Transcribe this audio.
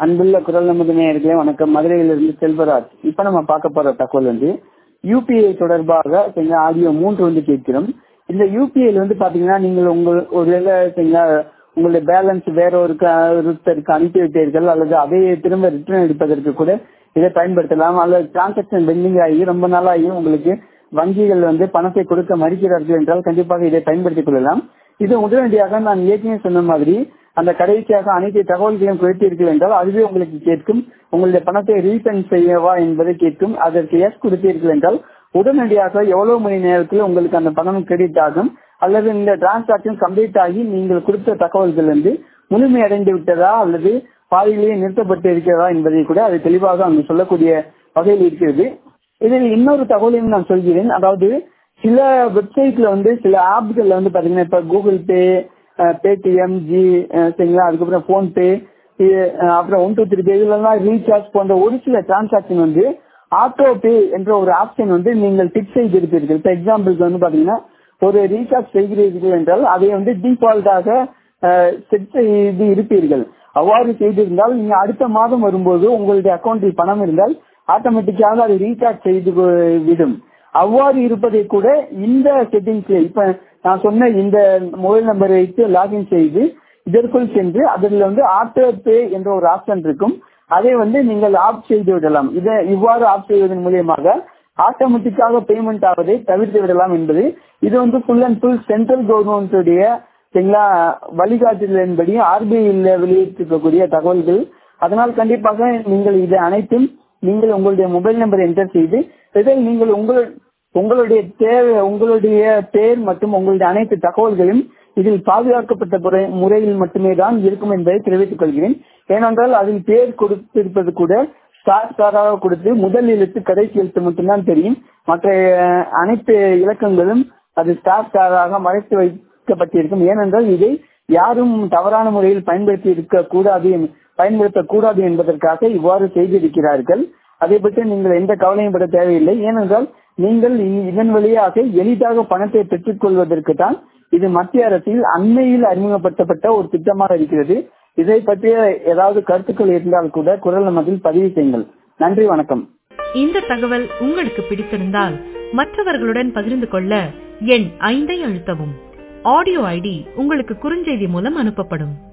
அன்புள்ள குரல் நமது நேயர்களே வணக்கம் மதுரையிலிருந்து செல்வராஜ் இப்ப நம்ம பார்க்க போற தகவல் வந்து யூபிஐ தொடர்பாக சரிங்களா ஆடியோ மூன்று வந்து கேட்கிறோம் இந்த யூபிஐல வந்து பாத்தீங்கன்னா நீங்கள் உங்கள் ஒருவேளை சரிங்களா உங்களுடைய பேலன்ஸ் வேற ஒரு ஒருத்தருக்கு அனுப்பி விட்டீர்கள் அல்லது அதையே திரும்ப ரிட்டர்ன் எடுப்பதற்கு கூட இதை பயன்படுத்தலாம் அல்லது டிரான்சாக்சன் பெண்டிங் ஆகி ரொம்ப நாளாகி உங்களுக்கு வங்கிகள் வந்து பணத்தை கொடுக்க மறுக்கிறார்கள் என்றால் கண்டிப்பாக இதை பயன்படுத்திக் கொள்ளலாம் இது உடனடியாக நான் ஏற்கனவே சொன்ன மாதிரி அந்த கடைசியாக அனைத்து தகவல்களையும் கொடுத்தீர்கள் என்றால் அதுவே உங்களுக்கு கேட்கும் உங்களுடைய பணத்தை ரீஃபண்ட் செய்யவா என்பதை கேட்கும் அதற்கு எஸ் கொடுத்தீர்கள் என்றால் உடனடியாக எவ்வளவு மணி நேரத்தில் உங்களுக்கு அந்த பணம் கிரெடிட் ஆகும் அல்லது இந்த டிரான்சாக்சன் கம்ப்ளீட் ஆகி நீங்கள் கொடுத்த தகவல்கள் வந்து முழுமையடைந்து விட்டதா அல்லது பாதியிலேயே நிறுத்தப்பட்டு இருக்கிறதா என்பதை கூட அது தெளிவாக அங்கு சொல்லக்கூடிய வகையில் இருக்கிறது இதில் இன்னொரு தகவலையும் நான் சொல்கிறேன் அதாவது சில வெப்சைட்ல வந்து சில ஆப்கள்ல வந்து பாத்தீங்கன்னா இப்ப கூகுள் பே பேடிஎம் ஜி சரிங்களா அதுக்கப்புறம் போன்பே அப்புறம் ஒன் டூ த்ரீ பே இதுலாம் ரீசார்ஜ் போன்ற ஒரு சில டிரான்சாக்சன் வந்து ஆட்டோ பே என்ற ஒரு ஆப்ஷன் வந்து நீங்கள் டிக் செய்திருப்பீர்கள் இப்போ எக்ஸாம்பிளுக்கு வந்து பாத்தீங்கன்னா ஒரு ரீசார்ஜ் செய்கிறீர்கள் என்றால் அதை வந்து டிஃபால்ட்டாக செட் செய்து இருப்பீர்கள் அவ்வாறு செய்திருந்தால் நீங்க அடுத்த மாதம் வரும்போது உங்களுடைய அக்கௌண்டில் பணம் இருந்தால் ஆட்டோமேட்டிக்காக அதை ரீசார்ஜ் செய்து விடும் அவ்வாறு இருப்பதை கூட இந்த செட்டிங்ஸ்ல இப்ப நான் சொன்ன இந்த மொபைல் நம்பரை வைத்து லாகின் செய்து இதற்குள் சென்று அதில் வந்து ஆட்டோ பே என்ற ஒரு ஆப்ஷன் இருக்கும் அதை வந்து நீங்கள் ஆப் செய்து விடலாம் இதை இவ்வாறு ஆப் செய்வதன் மூலியமாக ஆட்டோமேட்டிக்காக பேமெண்ட் ஆவதை தவிர்த்து விடலாம் என்பது இது வந்து ஃபுல் அண்ட் ஃபுல் சென்ட்ரல் கவர்மெண்ட்டுடைய சரிங்களா வழிகாட்டுதலின்படி ஆர்பிஐல வெளியிட்டிருக்கக்கூடிய தகவல்கள் அதனால் கண்டிப்பாக நீங்கள் இதை அனைத்தும் நீங்கள் உங்களுடைய மொபைல் நம்பரை என்டர் செய்து இதில் நீங்கள் உங்கள் உங்களுடைய தேவை உங்களுடைய பேர் மற்றும் உங்களுடைய அனைத்து தகவல்களும் இதில் பாதுகாக்கப்பட்ட முறையில் மட்டுமே தான் இருக்கும் என்பதை தெரிவித்துக் கொள்கிறேன் ஏனென்றால் அதில் பேர் கொடுத்திருப்பது கூட ஸ்டார் ஸ்டாராக கொடுத்து முதல் எழுத்து கடைசி எழுத்து மட்டும்தான் தெரியும் மற்ற அனைத்து இலக்கங்களும் அது ஸ்டார் ஸ்டாராக மறைத்து வைக்கப்பட்டிருக்கும் ஏனென்றால் இதை யாரும் தவறான முறையில் பயன்படுத்தி இருக்க கூடாது பயன்படுத்தக்கூடாது என்பதற்காக இவ்வாறு செய்திருக்கிறார்கள் அதை பற்றி நீங்கள் எந்த கவலையும் பட தேவையில்லை ஏனென்றால் நீங்கள் இதன் வழியாக எளிதாக பணத்தை பெற்றுக் கொள்வதற்கு தான் இது மத்திய அரசில் அண்மையில் அறிமுகப்படுத்தப்பட்ட ஒரு திட்டமாக இருக்கிறது இதை பற்றிய ஏதாவது கருத்துக்கள் இருந்தால் கூட குரல் நமதில் பதிவு செய்யுங்கள் நன்றி வணக்கம் இந்த தகவல் உங்களுக்கு பிடித்திருந்தால் மற்றவர்களுடன் பகிர்ந்து கொள்ள எண் ஐந்தை அழுத்தவும் ஆடியோ ஐடி உங்களுக்கு குறுஞ்செய்தி மூலம் அனுப்பப்படும்